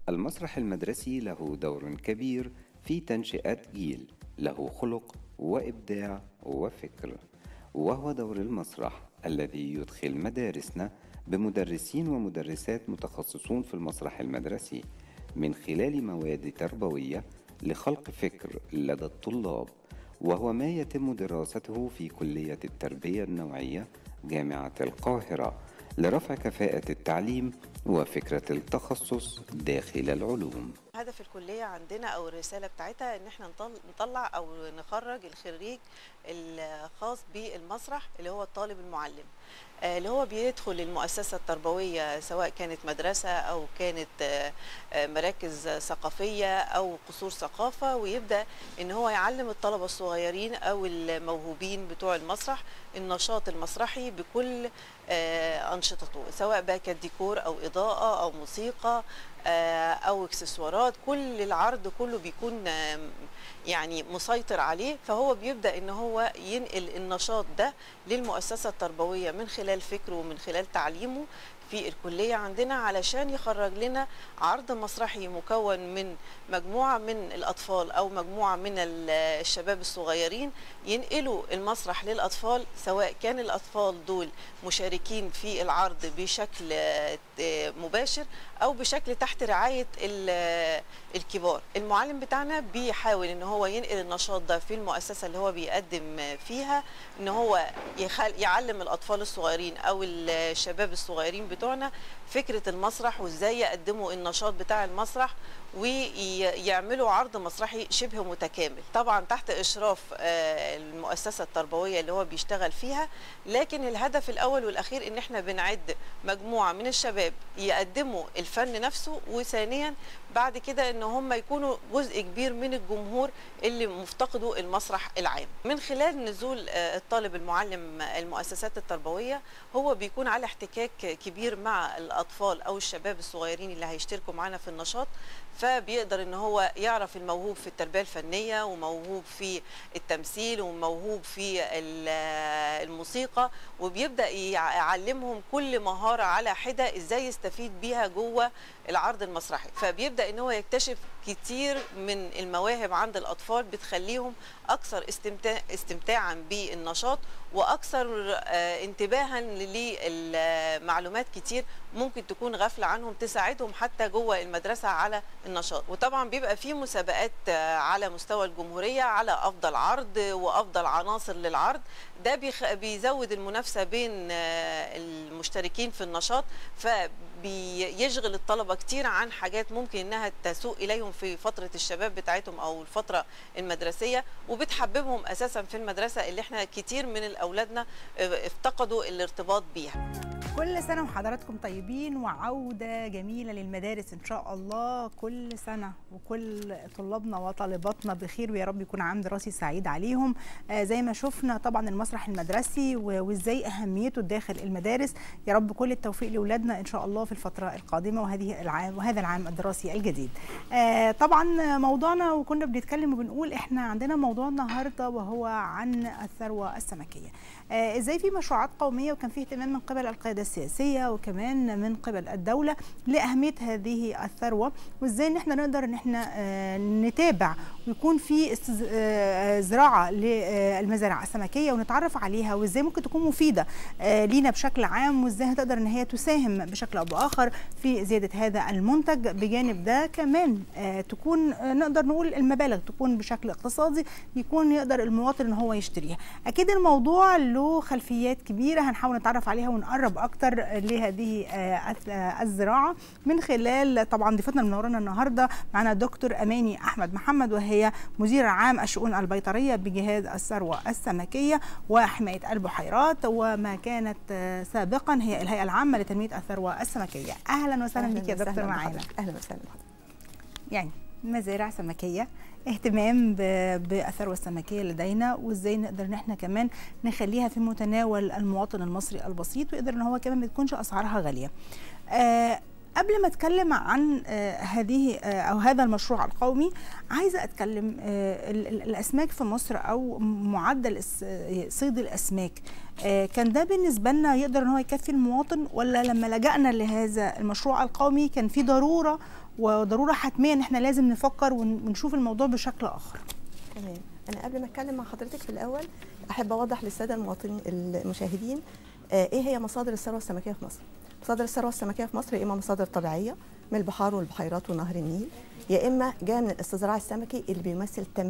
المسرح المدرسي له دور كبير في تنشئة جيل له خلق وإبداع وفكر وهو دور المسرح الذي يدخل مدارسنا بمدرسين ومدرسات متخصصون في المسرح المدرسي من خلال مواد تربوية لخلق فكر لدى الطلاب وهو ما يتم دراسته في كلية التربية النوعية جامعة القاهرة لرفع كفاءة التعليم وفكرة التخصص داخل العلوم هدف الكلية عندنا أو الرسالة بتاعتها إن احنا نطلع أو نخرج الخريج الخاص بالمسرح اللي هو الطالب المعلم اللي هو بيدخل المؤسسة التربوية سواء كانت مدرسة أو كانت مراكز ثقافية أو قصور ثقافة ويبدأ إن هو يعلم الطلبة الصغيرين أو الموهوبين بتوع المسرح النشاط المسرحي بكل أنشطته سواء بقى كانت ديكور أو إضاءة أو موسيقى أو اكسسوارات كل العرض كله بيكون يعني مسيطر عليه فهو بيبدا ان هو ينقل النشاط ده للمؤسسه التربويه من خلال فكره ومن خلال تعليمه في الكلية عندنا علشان يخرج لنا عرض مسرحي مكون من مجموعة من الأطفال أو مجموعة من الشباب الصغيرين ينقلوا المسرح للأطفال سواء كان الأطفال دول مشاركين في العرض بشكل مباشر أو بشكل تحت رعاية الكبار المعلم بتاعنا بيحاول ان هو ينقل النشاط ده في المؤسسة اللي هو بيقدم فيها ان هو يعلم الأطفال الصغيرين أو الشباب الصغيرين بتوعنا فكرة المسرح وازاي يقدموا النشاط بتاع المسرح ويعملوا عرض مسرحي شبه متكامل طبعا تحت إشراف المؤسسة التربوية اللي هو بيشتغل فيها لكن الهدف الأول والأخير إن احنا بنعد مجموعة من الشباب يقدموا الفن نفسه وثانيا بعد كده ان هم يكونوا جزء كبير من الجمهور اللي مفتقدوا المسرح العام من خلال نزول الطالب المعلم المؤسسات التربويه هو بيكون على احتكاك كبير مع الاطفال او الشباب الصغيرين اللي هيشتركوا معانا في النشاط فبيقدر ان هو يعرف الموهوب في التربيه الفنيه وموهوب في التمثيل وموهوب في الموسيقى وبيبدا يعلمهم كل مهاره على حده ازاي يستفيد بيها جوه العرض المسرحي فبيبدا ان هو يكتشف كتير من المواهب عند الاطفال بتخليهم اكثر استمتاع استمتاعا بالنشاط واكثر انتباها لمعلومات كتير ممكن تكون غافله عنهم تساعدهم حتى جوه المدرسه على النشاط وطبعا بيبقى في مسابقات على مستوى الجمهوريه على افضل عرض وافضل عناصر للعرض ده بيزود المنافسه بين المشتركين في النشاط فبيشغل الطلبه كتير عن حاجات ممكن انها تسوء اليهم في فتره الشباب بتاعتهم او الفتره المدرسيه وبتحببهم اساسا في المدرسه اللي احنا كتير من اولادنا افتقدوا الارتباط بيها كل سنة وحضراتكم طيبين وعودة جميلة للمدارس إن شاء الله كل سنة وكل طلابنا وطالباتنا بخير ويا رب يكون عام دراسي سعيد عليهم آه زي ما شفنا طبعا المسرح المدرسي وإزاي أهميته داخل المدارس يا رب كل التوفيق لأولادنا إن شاء الله في الفترة القادمة وهذه العام وهذا العام الدراسي الجديد آه طبعا موضوعنا وكنا بنتكلم وبنقول إحنا عندنا موضوع النهاردة وهو عن الثروة السمكية آه ازاي في مشروعات قوميه وكان في اهتمام من قبل القياده السياسيه وكمان من قبل الدوله لاهميه هذه الثروه وازاي ان احنا نقدر ان احنا آه نتابع ويكون في آه زراعه للمزارع السمكيه ونتعرف عليها وازاي ممكن تكون مفيده لينا بشكل عام وازاي هتقدر ان هي تساهم بشكل او باخر في زياده هذا المنتج بجانب ده كمان تكون نقدر نقول المبالغ تكون بشكل اقتصادي يكون يقدر المواطن ان هو يشتريها اكيد الموضوع له خلفيات كبيره هنحاول نتعرف عليها ونقرب اكتر لهذه الزراعه من خلال طبعا ضيفتنا المنورانا النهارده معنا دكتور اماني احمد محمد وهي مدير عام الشؤون البيطريه بجهاز الثروه السمكيه وحمايه البحيرات وما كانت سابقا هي الهيئه العامه لتنميه الثروه السمكيه اهلا وسهلا بك يا دكتور معانا اهلا وسهلا يعني مزارع سمكيه اهتمام بالثروه السمكيه لدينا وازاي نقدر ان احنا كمان نخليها في متناول المواطن المصري البسيط ويقدر ان هو كمان ما تكونش اسعارها غاليه. آه قبل ما اتكلم عن آه، هذه آه، او هذا المشروع القومي عايزه اتكلم آه، ال- ال- الاسماك في مصر او معدل الس- آه، صيد الاسماك آه، كان ده بالنسبه لنا يقدر ان هو يكفي المواطن ولا لما لجأنا لهذا المشروع القومي كان في ضروره وضروره حتميه ان احنا لازم نفكر ون- ونشوف الموضوع بشكل اخر تمام انا قبل ما اتكلم مع حضرتك في الاول احب اوضح للساده المواطنين المشاهدين آه، ايه هي مصادر الثروه السمكيه في مصر مصادر الثروه السمكيه في مصر يا اما مصادر طبيعيه من البحار والبحيرات ونهر النيل يا اما جايه من الاستزراع السمكي اللي بيمثل 80%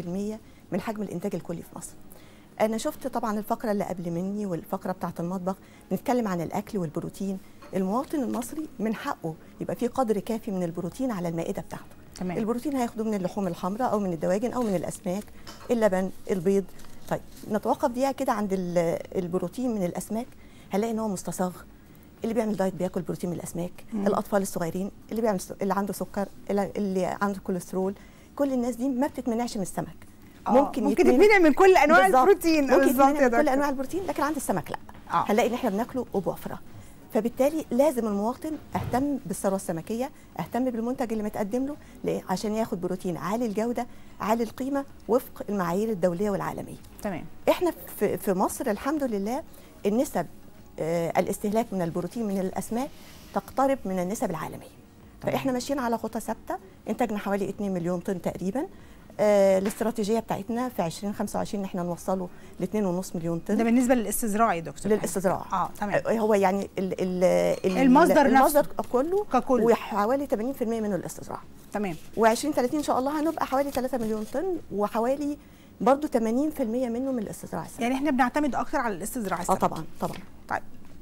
من حجم الانتاج الكلي في مصر انا شفت طبعا الفقره اللي قبل مني والفقره بتاعه المطبخ بنتكلم عن الاكل والبروتين المواطن المصري من حقه يبقى فيه قدر كافي من البروتين على المائده بتاعته تمام البروتين هياخده من اللحوم الحمراء او من الدواجن او من الاسماك اللبن البيض طيب نتوقف دقيقه كده عند ال- البروتين من الاسماك هنلاقي ان هو مستصاغ اللي بيعمل دايت بياكل بروتين من الاسماك مم. الاطفال الصغيرين اللي بيعمل س- اللي عنده سكر اللي اللي عنده كوليسترول كل الناس دي ما بتتمنعش من السمك آه، ممكن ممكن يتمنع- تتمنع من كل انواع بالظبط. البروتين ممكن بالظبط يتمنع يا من كل دكتور. انواع البروتين لكن عند السمك لا آه. هنلاقي ان احنا بناكله وبوفره فبالتالي لازم المواطن اهتم بالثروه السمكيه اهتم بالمنتج اللي متقدم له ليه؟ عشان ياخد بروتين عالي الجوده عالي القيمه وفق المعايير الدوليه والعالميه تمام احنا في في مصر الحمد لله النسب آه، الاستهلاك من البروتين من الاسماك تقترب من النسب العالميه تمام. فاحنا ماشيين على خطى ثابته انتاجنا حوالي 2 مليون طن تقريبا آه، الاستراتيجيه بتاعتنا في 2025 ان احنا نوصله ل 2.5 مليون ده طن بالنسبه للاستزراع يا دكتور للاستزراع اه تمام آه، هو يعني ال ال ال المصدر المصدر كله ككل وحوالي 80% منه الاستزراع تمام و2030 ان شاء الله هنبقى حوالي 3 مليون طن وحوالي برضو 80% منه من الاستزراع السمكي يعني احنا بنعتمد اكتر على الاستزراع اه السمكي طبعا طبعا طيب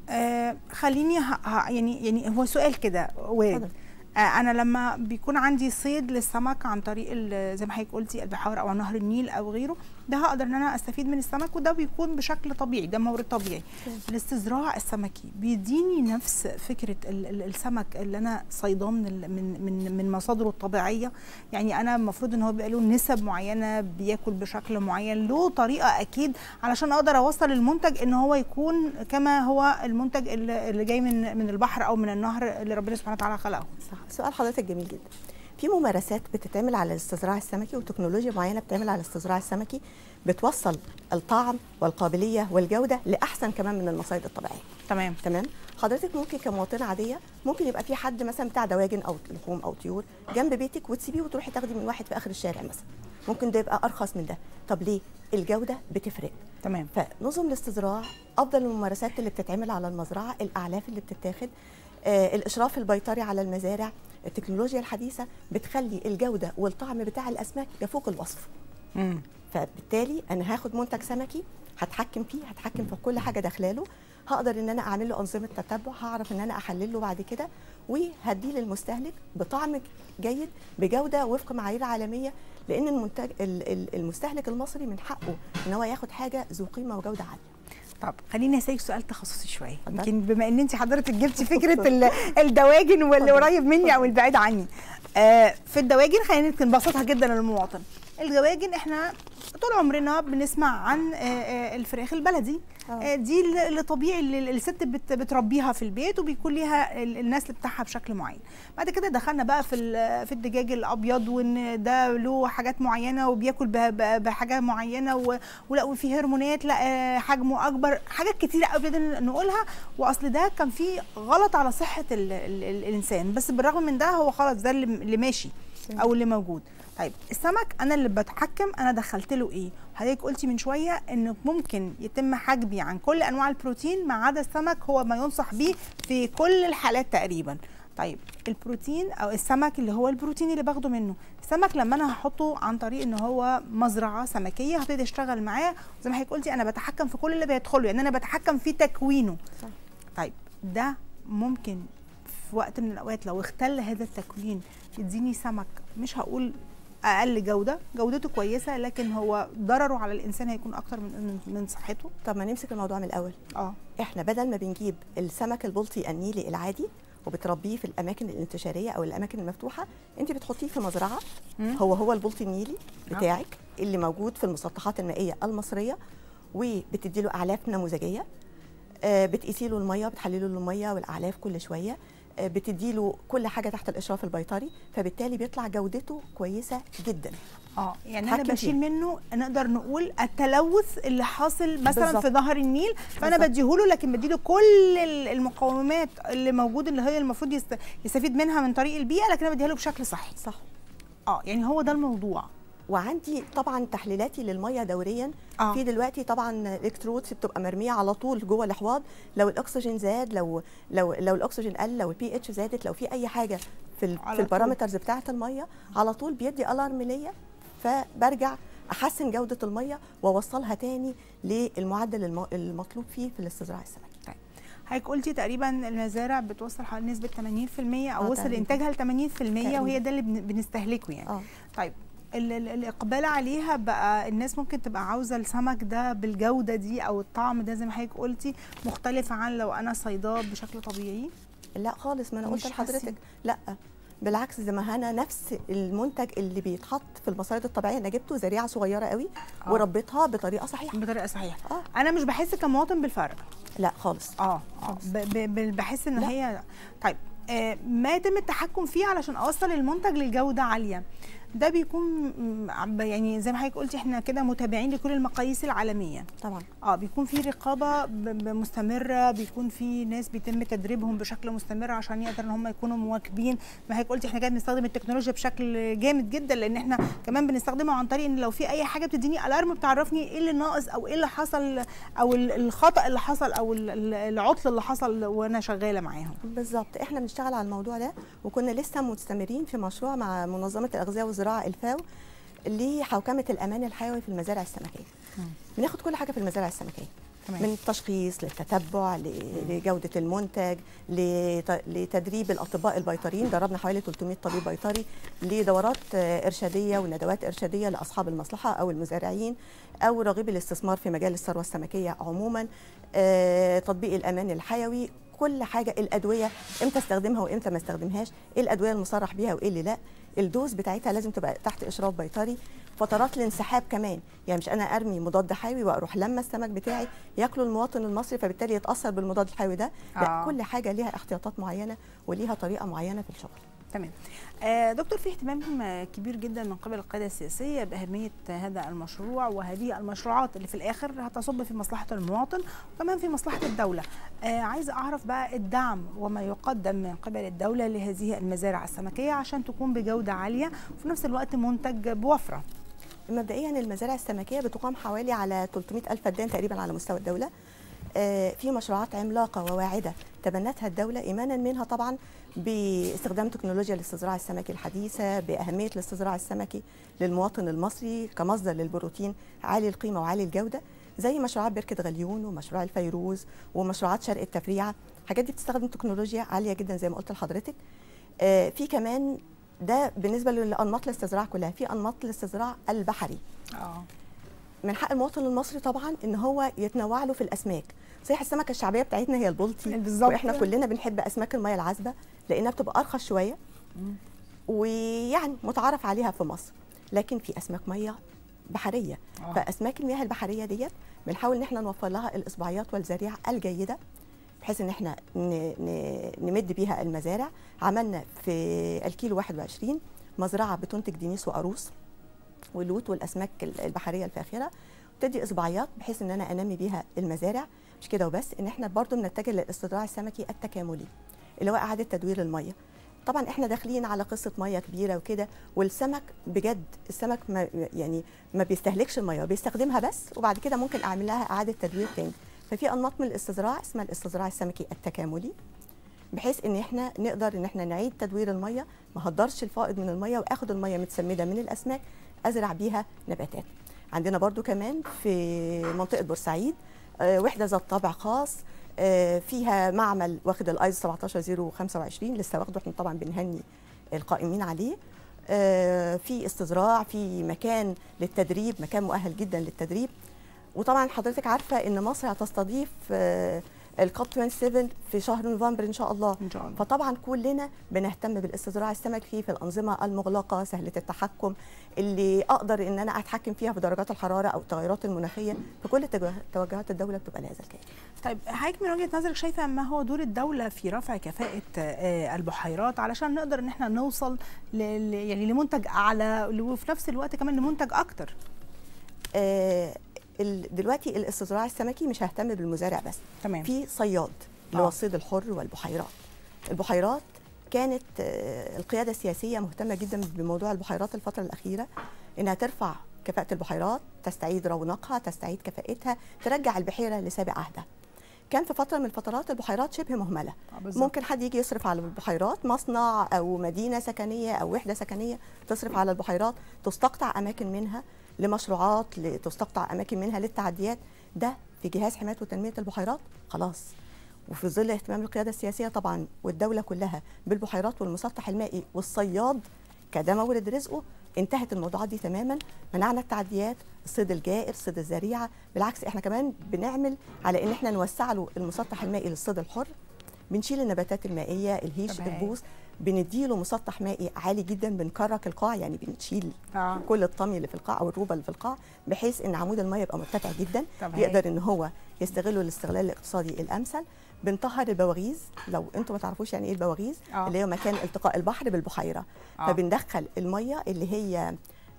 آه خليني ه... ه... يعني يعني هو سؤال كده وارد اتفضل. آه انا لما بيكون عندي صيد للسمك عن طريق ال- زي ما حضرتك قلتي البحار او نهر النيل او غيره ده هقدر ان انا استفيد من السمك وده بيكون بشكل طبيعي ده مورد طبيعي الاستزراع السمكي بيديني نفس فكره ال ال السمك اللي انا صيداه من ال- من من من مصادره الطبيعيه يعني انا المفروض ان هو بيبقى له نسب معينه بياكل بشكل معين له طريقه اكيد علشان اقدر اوصل المنتج ان هو يكون كما هو المنتج اللي اللي جاي من من البحر او من النهر اللي ربنا سبحانه وتعالى خلقه صح سؤال حضرتك جميل جدا في ممارسات بتتعمل على الاستزراع السمكي وتكنولوجيا معينه بتعمل على الاستزراع السمكي بتوصل الطعم والقابليه والجوده لاحسن كمان من المصايد الطبيعيه تمام تمام حضرتك ممكن كمواطنه عاديه ممكن يبقى في حد مثلا بتاع دواجن او لحوم او طيور جنب بيتك وتسيبيه وتروحي تاخدي من واحد في اخر الشارع مثلا ممكن ده يبقى ارخص من ده طب ليه الجوده بتفرق تمام فنظم الاستزراع افضل الممارسات اللي بتتعمل على المزرعه الاعلاف اللي بتتاخد آه، الاشراف البيطري على المزارع التكنولوجيا الحديثه بتخلي الجوده والطعم بتاع الاسماك يفوق الوصف مم. فبالتالي انا هاخد منتج سمكي هتحكم فيه هتحكم في كل حاجه داخلاله هقدر ان انا اعمل له انظمه تتبع هعرف ان انا احلله بعد كده وهديه للمستهلك بطعم جيد بجوده وفق معايير عالميه لان المنتج ال- ال- المستهلك المصري من حقه ان هو ياخد حاجه ذو قيمه وجوده عاليه طب خليني اسالك سؤال تخصصي شويه اتفضل. يمكن بما ان انت حضرتك جبتي فكره ال- الدواجن واللي اتفضل. قريب مني او البعيد عني آه في الدواجن خلينا نبسطها جدا للمواطن الدواجن احنا طول عمرنا بنسمع عن آه، آه، الفراخ البلدي آه. آه، دي اللي اللي طبيعي اللي الست بت- بتربيها في البيت وبيكون ليها ال- النسل بتاعها بشكل معين بعد كده دخلنا بقى في ال- في الدجاج الابيض وان ده له حاجات معينه وبياكل ب- ب- بحاجه معينه و- ولا وفي هرمونات لا آه، حجمه اكبر حاجات كتيره قوي بدنا نقولها واصل ده كان فيه غلط على صحه ال ال ال الانسان بس بالرغم من ده هو خلاص ده اللي اللي ماشي او اللي موجود طيب السمك انا اللي بتحكم انا دخلت له ايه حضرتك قلتي من شويه انه ممكن يتم حجبي عن كل انواع البروتين ما عدا السمك هو ما ينصح بيه في كل الحالات تقريبا طيب البروتين او السمك اللي هو البروتين اللي باخده منه السمك لما انا هحطه عن طريق ان هو مزرعه سمكيه هبتدي اشتغل معاه زي ما حضرتك قلتي انا بتحكم في كل اللي بيدخله يعني انا بتحكم في تكوينه صح. طيب ده ممكن في وقت من الاوقات لو اختل هذا التكوين يديني سمك مش هقول اقل جوده جودته كويسه لكن هو ضرره على الانسان هيكون اكتر من من من صحته طب ما نمسك الموضوع من الاول اه احنا بدل ما بنجيب السمك البلطي النيلي العادي وبتربيه في الاماكن الانتشاريه او الاماكن المفتوحه انت بتحطيه في مزرعه مم. هو هو البلطي النيلي بتاعك اللي موجود في المسطحات المائيه المصريه وبتدي له اعلاف نموذجيه آه، بتقيسي له الميه بتحللي له الميه والاعلاف كل شويه آه، بتديله كل حاجه تحت الاشراف البيطري فبالتالي بيطلع جودته كويسه جدا اه يعني انا حكم بشيل فيه. منه نقدر نقول التلوث اللي حاصل مثلا بالظبط. في نهر النيل فانا بالظبط. بديهوله لكن بديله كل ال- المقومات اللي موجود اللي هي المفروض يست- يستفيد منها من طريق البيئه لكن انا بديها له بشكل صحي صح اه يعني هو ده الموضوع وعندي طبعا تحليلاتي للميه دوريا آه. في دلوقتي طبعا الكترودز بتبقى مرميه على طول جوه الاحواض لو الاكسجين زاد لو لو لو الاكسجين قل لو البي اتش زادت لو في اي حاجه في ال- على في طول. البارامترز بتاعه الميه على طول بيدي الارم ليا فبرجع احسن جوده الميه واوصلها تاني للمعدل الم- المطلوب فيه في الاستزراع السمكي حضرتك قلتي تقريبا المزارع بتوصل حوالي نسبه 80% او آه، وصل تقريباً. انتاجها ل 80% وهي تقريباً. ده اللي بن- بنستهلكه يعني اه طيب ال- ال- الاقبال عليها بقى الناس ممكن تبقى عاوزه السمك ده بالجوده دي او الطعم ده زي ما حضرتك قلتي مختلف عن لو انا صيداه بشكل طبيعي لا خالص ما انا مش قلت لحضرتك حاسين. لا بالعكس زي ما انا نفس المنتج اللي بيتحط في المصاريد الطبيعيه انا جبته ذريعه صغيره قوي آه. وربيتها بطريقه صحيحه بطريقه صحيحه اه انا مش بحس كمواطن بالفرق لا خالص اه اه ب- ب- ب- بحس ان لا. هي طيب آه ما يتم التحكم فيه علشان اوصل المنتج للجوده عاليه ده بيكون م- عم- يعني زي ما حضرتك قلتي احنا كده متابعين لكل المقاييس العالميه طبعا اه بيكون في رقابه ب- ب- مستمره بيكون في ناس بيتم تدريبهم بشكل مستمر عشان يقدر ان هم يكونوا مواكبين ما حضرتك قلتي احنا كده بنستخدم التكنولوجيا بشكل جامد جدا لان احنا كمان بنستخدمه عن طريق ان لو في اي حاجه بتديني الارم بتعرفني ايه اللي ناقص او ايه اللي حصل او ال- الخطا اللي حصل او ال- ال- العطل اللي حصل وانا شغاله معاهم بالظبط احنا بنشتغل على الموضوع ده وكنا لسه مستمرين في مشروع مع منظمه الاغذيه والزراعه الفاو لحوكمه الامان الحيوي في المزارع السمكيه بناخد كل حاجه في المزارع السمكيه تمام. من التشخيص للتتبع ل- لجوده المنتج لت- لتدريب الاطباء البيطريين دربنا حوالي 300 طبيب بيطري لدورات آه، ارشاديه وندوات ارشاديه لاصحاب المصلحه او المزارعين او راغبي الاستثمار في مجال الثروه السمكيه عموما آه، تطبيق الامان الحيوي كل حاجه الادويه امتى استخدمها وامتى ما استخدمهاش ايه الادويه المصرح بيها وايه اللي لا الدوز بتاعتها لازم تبقى تحت اشراف بيطري فترات الانسحاب كمان يعني مش انا ارمي مضاد حيوي واروح لما السمك بتاعي ياكله المواطن المصري فبالتالي يتاثر بالمضاد الحيوي ده لا آه. كل حاجه ليها احتياطات معينه وليها طريقه معينه في الشغل تمام آه دكتور في اهتمام آه، كبير جدا من قبل القياده السياسيه باهميه هذا المشروع وهذه المشروعات اللي في الاخر هتصب في مصلحه المواطن وكمان في مصلحه الدوله آه عايزه اعرف بقى الدعم وما يقدم من قبل الدوله لهذه المزارع السمكيه عشان تكون بجوده عاليه وفي نفس الوقت منتج بوفره مبدئيا المزارع السمكيه بتقام حوالي على 300 الف فدان تقريبا على مستوى الدوله آه، في مشروعات عملاقه وواعده تبنتها الدوله ايمانا منها طبعا باستخدام تكنولوجيا الاستزراع السمكي الحديثه باهميه الاستزراع السمكي للمواطن المصري كمصدر للبروتين عالي القيمه وعالي الجوده زي مشروعات بركه غليون ومشروع الفيروز ومشروعات شرق التفريعه الحاجات دي بتستخدم تكنولوجيا عاليه جدا زي ما قلت لحضرتك آه، في كمان ده بالنسبه لانماط الاستزراع كلها في انماط الاستزراع البحري اه من حق المواطن المصري طبعا ان هو يتنوع له في الاسماك صحيح السمكه الشعبيه بتاعتنا هي البلطي بالظبط. واحنا كلنا بنحب اسماك الميه العذبه لانها بتبقى ارخص شويه ويعني متعارف عليها في مصر لكن في اسماك ميه بحريه آه. فاسماك المياه البحريه ديت بنحاول ان احنا نوفر لها الاصبعيات والزريعه الجيده بحيث ان احنا ن- ن- نمد بيها المزارع عملنا في الكيلو 21 مزرعه بتنتج دينيس وقاروص واللوت والاسماك البحريه الفاخره بتدي اصبعيات بحيث ان انا انمي بيها المزارع مش كده وبس ان احنا برضو بنتجه للاستزراع السمكي التكاملي اللي هو اعاده تدوير الميه طبعا احنا داخلين على قصه ميه كبيره وكده والسمك بجد السمك ما يعني ما بيستهلكش الميه بيستخدمها بس وبعد كده ممكن اعمل لها اعاده تدوير تاني ففي انماط من الاستزراع اسمها الاستزراع السمكي التكاملي بحيث ان احنا نقدر ان احنا نعيد تدوير الميه ما هدرش الفائض من الميه واخد الميه متسمده من الاسماك ازرع بيها نباتات عندنا برضو كمان في منطقه بورسعيد آه، وحده ذات طابع خاص آه، فيها معمل واخد الايزو 17025 لسه واخده احنا طبعا بنهني القائمين عليه آه، في استزراع في مكان للتدريب مكان مؤهل جدا للتدريب وطبعا حضرتك عارفه ان مصر هتستضيف آه، الكوب 27 في شهر نوفمبر ان شاء الله ان شاء الله فطبعا كلنا بنهتم بالاستزراع السمكي في الانظمه المغلقه سهله التحكم اللي اقدر ان انا اتحكم فيها في درجات الحراره او التغيرات المناخيه في كل توجه- توجهات الدوله بتبقى لهذا الكيان طيب حضرتك من وجهه نظرك شايفه ما هو دور الدوله في رفع كفاءه آه، البحيرات علشان نقدر ان احنا نوصل ل... ل- يعني لمنتج اعلى وفي نفس الوقت كمان لمنتج اكتر آه، ال- دلوقتي الاستزراع السمكي مش ههتم بالمزارع بس تمام في صياد اللي آه. هو الصيد الحر والبحيرات البحيرات كانت آه، القياده السياسيه مهتمه جدا بموضوع البحيرات الفتره الاخيره انها ترفع كفاءه البحيرات تستعيد رونقها تستعيد كفاءتها ترجع البحيره لسابق عهدها كان في فتره من الفترات البحيرات شبه مهمله آه، بالظبط. ممكن حد يجي يصرف على البحيرات مصنع او مدينه سكنيه او وحده سكنيه تصرف على البحيرات تستقطع اماكن منها لمشروعات ل- تستقطع اماكن منها للتعديات ده في جهاز حمايه وتنميه البحيرات خلاص وفي ظل اهتمام القياده السياسيه طبعا والدوله كلها بالبحيرات والمسطح المائي والصياد كده مورد رزقه انتهت الموضوعات دي تماما منعنا التعديات الصيد الجائر صيد الزريعه بالعكس احنا كمان بنعمل على ان احنا نوسع له المسطح المائي للصيد الحر بنشيل النباتات المائيه الهيش طب هاي. البوص بنديله مسطح مائي عالي جدا بنكرك القاع يعني بنشيل اه كل الطمي اللي في القاع او الروبه اللي في القاع بحيث ان عمود الميه يبقى مرتفع جدا طب هاي. يقدر ان هو يستغله الاستغلال الاقتصادي الامثل بنطهر البواغيز لو انتم ما تعرفوش يعني ايه البواغيز آه. اللي هي مكان التقاء البحر بالبحيره آه. فبندخل الميه اللي هي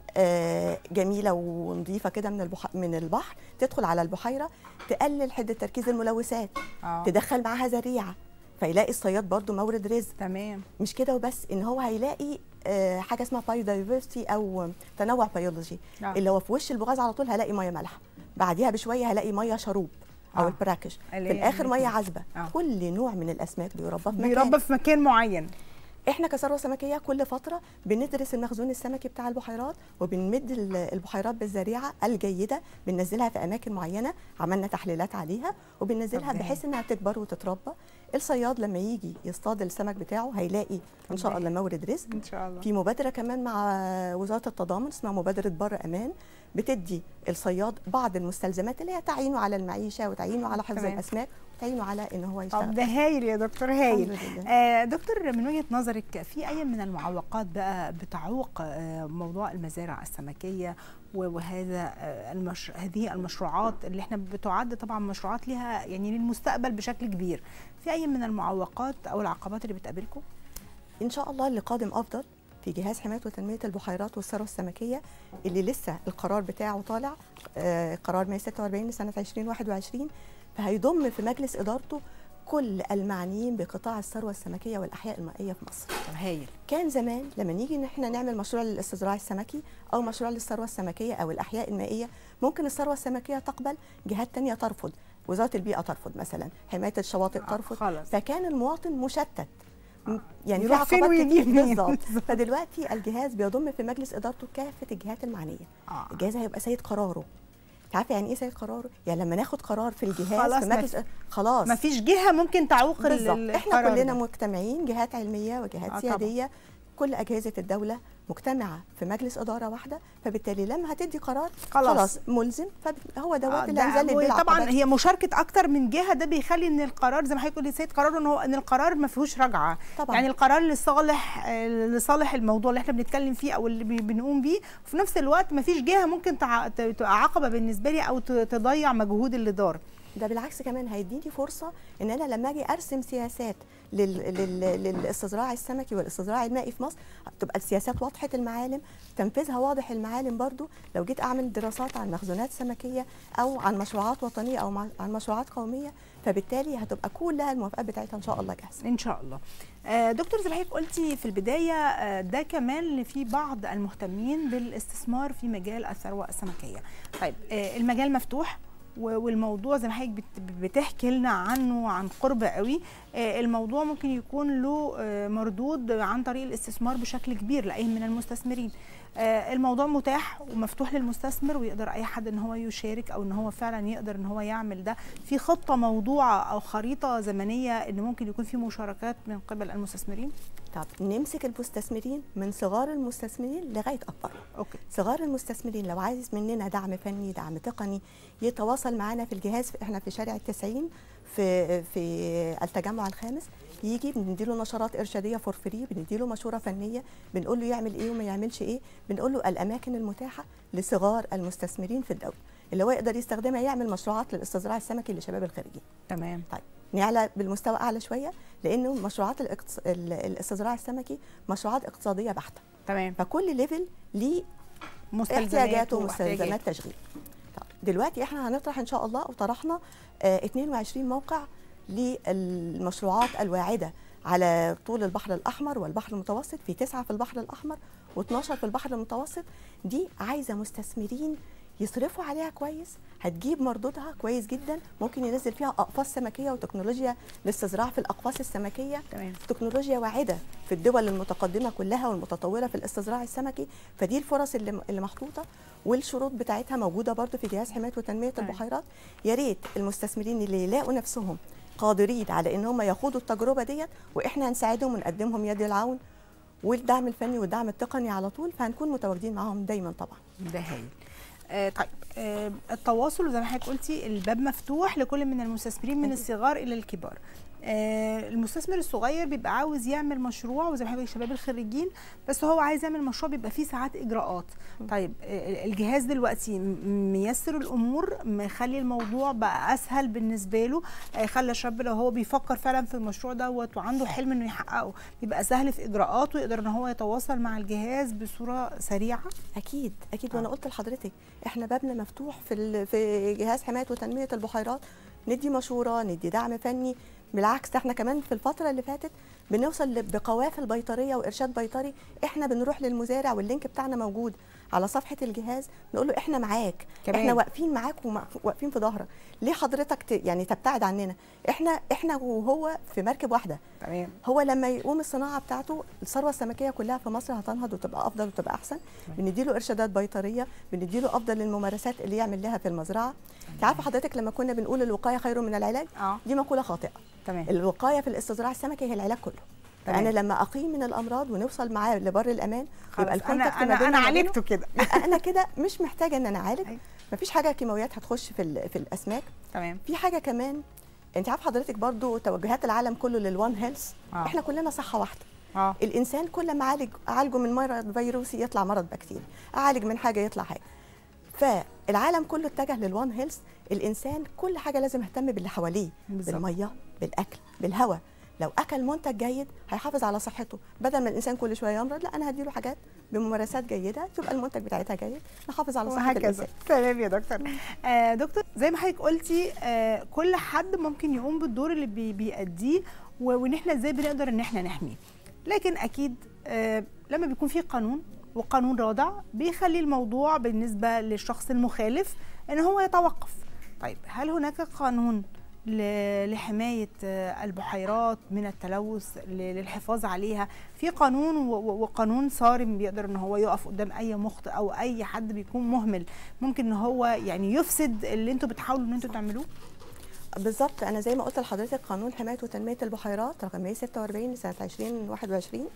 آه، جميله ونظيفه كده من البحر من البحر تدخل على البحيره تقلل حده تركيز الملوثات اه تدخل معاها زريعه فيلاقي الصياد برضو مورد رزق تمام مش كده وبس ان هو هيلاقي آه، حاجه اسمها بايودايفرستي او تنوع بيولوجي آه. اللي هو في وش البغاز على طول هلاقي ميه مالحه بعديها بشويه هلاقي ميه شروب او آه. البراكش اللي في هي الاخر الاتنين. ميه عذبه آه. كل نوع من الاسماك بيربى في مكان بيربى في مكان معين احنا كثروه سمكيه كل فتره بندرس المخزون السمكي بتاع البحيرات وبنمد ال- البحيرات بالزريعه الجيده بننزلها في اماكن معينه عملنا تحليلات عليها وبننزلها طب ده بحيث انها تكبر وتتربى الصياد لما يجي يصطاد السمك بتاعه هيلاقي ان شاء ده الله مورد رزق ان شاء الله في مبادره كمان مع وزاره التضامن اسمها مبادره بر امان بتدي الصياد بعض المستلزمات اللي هي تعينه على المعيشه وتعينه على حفظ تمام. الاسماك وتعينه على ان هو طب يشتغل ده هايل يا دكتور هايل الحمد لله. آه دكتور من وجهه نظرك في اي من المعوقات بقى بتعوق آه موضوع المزارع السمكيه و- وهذا آه المش... هذه المشروعات اللي احنا بتعد طبعا مشروعات لها يعني للمستقبل بشكل كبير في اي من المعوقات او العقبات اللي بتقابلكم ان شاء الله اللي قادم افضل في جهاز حمايه وتنميه البحيرات والثروه السمكيه اللي لسه القرار بتاعه طالع آه قرار 146 لسنه 2021 فهيضم في مجلس ادارته كل المعنيين بقطاع الثروه السمكيه والاحياء المائيه في مصر طب هايل كان زمان لما نيجي ان احنا نعمل مشروع للاستزراع السمكي او مشروع للثروه السمكيه او الاحياء المائيه ممكن الثروه السمكيه تقبل جهات تانية ترفض وزاره البيئه ترفض مثلا حمايه الشواطئ آه، ترفض خلاص. فكان المواطن مشتت م- يعني في يروح فين عقبات ويجي كتير منين؟ بالظبط بالظبط. فدلوقتي الجهاز بيضم في مجلس ادارته كافه الجهات المعنيه آه. الجهاز هيبقى سيد قراره انت عارفه يعني ايه سيد قراره يعني لما ناخد قرار في الجهاز خلاص في ما مجلس في- خلاص ما فيش جهه ممكن تعوق ال- بالظبط احنا القرار كلنا ده. مجتمعين جهات علميه وجهات آه، آه طبعاً. سياديه كل اجهزه الدوله مجتمعه في مجلس اداره واحده فبالتالي لما هتدي قرار خلاص. خلاص, ملزم فهو دوت آه، اللي ده هنزل بيه طبعا العقبات. هي مشاركه اكتر من جهه ده بيخلي ان القرار زي ما حضرتك قلت سيد قرار ان هو ان القرار ما فيهوش رجعه طبعاً. يعني القرار لصالح آه، لصالح الموضوع اللي احنا بنتكلم فيه او اللي بي- بنقوم بيه وفي نفس الوقت ما فيش جهه ممكن تع- ت- تبقى عقبه بالنسبه لي او ت- تضيع مجهود الاداره ده بالعكس كمان هيديني فرصه ان انا لما اجي ارسم سياسات لل... لل... للاستزراع السمكي والاستزراع المائي في مصر تبقى السياسات واضحه المعالم تنفيذها واضح المعالم برضو لو جيت اعمل دراسات عن مخزونات سمكيه او عن مشروعات وطنيه او مع- عن مشروعات قوميه فبالتالي هتبقى كلها الموافقات بتاعتها ان شاء الله جاهزه ان شاء الله آه، دكتور زي ما حضرتك قلتي في البدايه آه، ده كمان اللي في بعض المهتمين بالاستثمار في مجال الثروه السمكيه طيب آه، المجال مفتوح و- والموضوع زي ما حضرتك بت- بتحكي لنا عنه عن قرب قوي آه، الموضوع ممكن يكون له آه، مردود عن طريق الاستثمار بشكل كبير لاي من المستثمرين آه، الموضوع متاح ومفتوح للمستثمر ويقدر اي حد ان هو يشارك او ان هو فعلا يقدر ان هو يعمل ده في خطه موضوعه او خريطه زمنيه ان ممكن يكون في مشاركات من قبل المستثمرين طب نمسك المستثمرين من صغار المستثمرين لغايه اكبر اوكي صغار المستثمرين لو عايز مننا دعم فني دعم تقني يتواصل يتواصل معانا في الجهاز احنا في شارع التسعين في في التجمع الخامس يجي بنديله نشرات ارشاديه فور فري بنديله مشوره فنيه بنقول له يعمل ايه وما يعملش ايه بنقول له الاماكن المتاحه لصغار المستثمرين في الدوله اللي هو يقدر يستخدمها يعمل مشروعات للاستزراع السمكي لشباب الخريجين تمام طيب نعلى بالمستوى اعلى شويه لانه مشروعات الاقتص... ال- الاستزراع السمكي مشروعات اقتصاديه بحته تمام فكل ليفل ليه مستلزمات احتياجاته واحتياجات. ومستلزمات تشغيل طب دلوقتي احنا هنطرح ان شاء الله وطرحنا آه 22 موقع للمشروعات الواعده على طول البحر الاحمر والبحر المتوسط في تسعه في البحر الاحمر و12 في البحر المتوسط دي عايزه مستثمرين يصرفوا عليها كويس هتجيب مردودها كويس جدا ممكن ينزل فيها اقفاص سمكيه وتكنولوجيا للاستزراع في الاقفاص السمكيه تمام تكنولوجيا واعده في الدول المتقدمه كلها والمتطوره في الاستزراع السمكي فدي الفرص اللي اللي محطوطه والشروط بتاعتها موجوده برضو في جهاز حمايه وتنميه تمام. البحيرات يا ريت المستثمرين اللي يلاقوا نفسهم قادرين على ان هم يخوضوا التجربه ديت واحنا هنساعدهم ونقدمهم يد العون والدعم الفني والدعم التقني على طول فهنكون متواجدين معاهم دايما طبعا ده هايل آه طيب آه التواصل زي ما حضرتك قلتي الباب مفتوح لكل من المستثمرين من أكيد. الصغار الى الكبار آه المستثمر الصغير بيبقى عاوز يعمل مشروع وزي ما حضرتك شباب الخريجين بس هو عايز يعمل مشروع بيبقى فيه ساعات اجراءات طيب آه الجهاز دلوقتي م- ميسر الامور مخلي الموضوع بقى اسهل بالنسبه له آه خلى الشاب لو هو بيفكر فعلا في المشروع دوت وعنده حلم انه يحققه بيبقى سهل في اجراءاته يقدر ان هو يتواصل مع الجهاز بصوره سريعه اكيد اكيد آه. وانا قلت لحضرتك احنا بابنا مفتوح في ال- في جهاز حمايه وتنميه البحيرات ندي مشوره ندي دعم فني بالعكس ده احنا كمان في الفتره اللي فاتت بنوصل ل- بقوافل بيطريه وارشاد بيطري احنا بنروح للمزارع واللينك بتاعنا موجود على صفحه الجهاز نقول له احنا معاك كمان. احنا واقفين معاك وواقفين في ظهرك ليه حضرتك ت- يعني تبتعد عننا احنا احنا وهو في مركب واحده تمام هو لما يقوم الصناعه بتاعته الثروه السمكيه كلها في مصر هتنهض وتبقى افضل وتبقى احسن بنديله ارشادات بيطريه بنديله افضل الممارسات اللي يعمل لها في المزرعه انت عارفه حضرتك لما كنا بنقول الوقايه خير من العلاج اه دي مقوله خاطئه تمام الوقايه في الاستزراع السمكي هي العلاج كله تمام. فانا لما اقيم من الامراض ونوصل معاه لبر الامان خلاص يبقى انا الكونتاكت ما انا بيننا انا وما بينه عالجته كده يبقى انا كده مش محتاجه ان انا اعالج أيوة. مفيش حاجه كيماويات هتخش في ال- في الاسماك تمام في حاجه كمان انت عارف حضرتك برضو توجهات العالم كله للوان هيلث آه. احنا كلنا صحه واحده اه الانسان كل ما عالج اعالجه من مرض فيروسي يطلع مرض بكتيري اعالج من حاجه يطلع حاجه فالعالم كله اتجه للوان هيلث الانسان كل حاجه لازم يهتم باللي حواليه بالظبط. بالميه بالاكل بالهواء لو اكل منتج جيد هيحافظ على صحته بدل ما الانسان كل شويه يمرض لا انا هديله حاجات بممارسات جيده تبقى المنتج بتاعتها جيد نحافظ على صحه وهكذا الانسان تمام يا دكتور آه دكتور زي ما حضرتك قلتي آه كل حد ممكن يقوم بالدور اللي بي بيأديه و- وان احنا ازاي بنقدر ان احنا نحميه لكن اكيد آه لما بيكون في قانون وقانون رادع بيخلي الموضوع بالنسبه للشخص المخالف ان هو يتوقف طيب هل هناك قانون ل- لحمايه آه، البحيرات من التلوث ل- للحفاظ عليها في قانون و- و- وقانون صارم بيقدر ان هو يقف قدام اي مخطئ او اي حد بيكون مهمل ممكن ان هو يعني يفسد اللي انتوا بتحاولوا ان انتوا تعملوه بالظبط انا زي ما قلت لحضرتك قانون حمايه وتنميه البحيرات رقم 146 لسنه 2021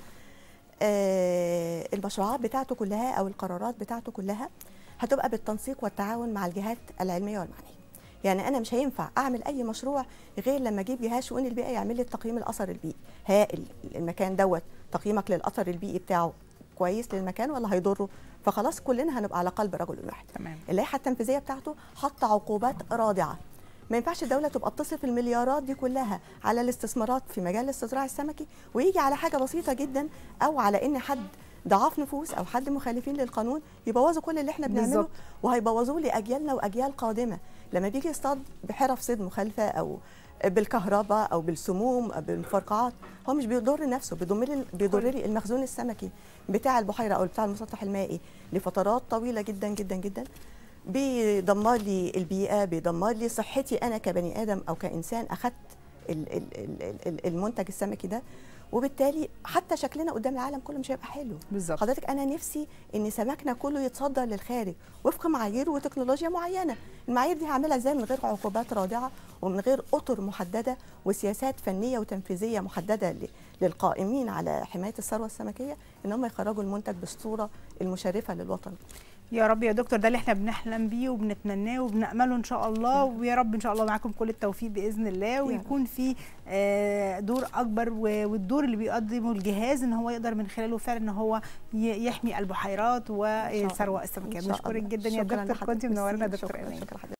آه المشروعات بتاعته كلها او القرارات بتاعته كلها هتبقى بالتنسيق والتعاون مع الجهات العلميه والمعنيه يعني انا مش هينفع اعمل اي مشروع غير لما اجيب جهاز شؤون البيئه يعمل لي التقييم الاثر البيئي ها ال- المكان دوت تقييمك للاثر البيئي بتاعه كويس للمكان ولا هيضره فخلاص كلنا هنبقى على قلب رجل واحد تمام اللائحه التنفيذيه بتاعته حاطه عقوبات رادعه ما ينفعش الدوله تبقى بتصرف المليارات دي كلها على الاستثمارات في مجال الاستزراع السمكي ويجي على حاجه بسيطه جدا او على ان حد ضعاف نفوس او حد مخالفين للقانون يبوظوا كل اللي احنا بنعمله بالظبط. وهيبوظوه لاجيالنا واجيال قادمه لما بيجي يصطاد بحرف صيد مخالفه او بالكهرباء او بالسموم او بالمفرقعات هو مش بيضر نفسه بيضر لي بيضر لي المخزون السمكي بتاع البحيره او بتاع المسطح المائي لفترات طويله جدا جدا جدا بيدمر لي البيئه بيدمر لي صحتي انا كبني ادم او كانسان اخذت ال- ال- ال- ال- المنتج السمكي ده وبالتالي حتى شكلنا قدام العالم كله مش هيبقى حلو بالظبط حضرتك انا نفسي ان سمكنا كله يتصدر للخارج وفق معايير وتكنولوجيا معينه المعايير دي هعملها ازاي من غير عقوبات رادعه ومن غير اطر محدده وسياسات فنيه وتنفيذيه محدده ل- للقائمين على حمايه الثروه السمكيه ان هم يخرجوا المنتج بالصوره المشرفه للوطن يا رب يا دكتور ده اللي احنا بنحلم بيه وبنتمناه وبنأمله ان شاء الله ويا رب ان شاء الله معاكم كل التوفيق باذن الله ويكون في آه، دور اكبر و- والدور اللي بيقدمه الجهاز ان هو يقدر من خلاله فعلا ان هو ي- يحمي البحيرات والثروه السمكيه إن شاء بنشكرك الله. جدا يا شكراً دكتور لحضرتك. كنت منورنا يا ميرسي. دكتور شكراً- امان شكراً حضرتك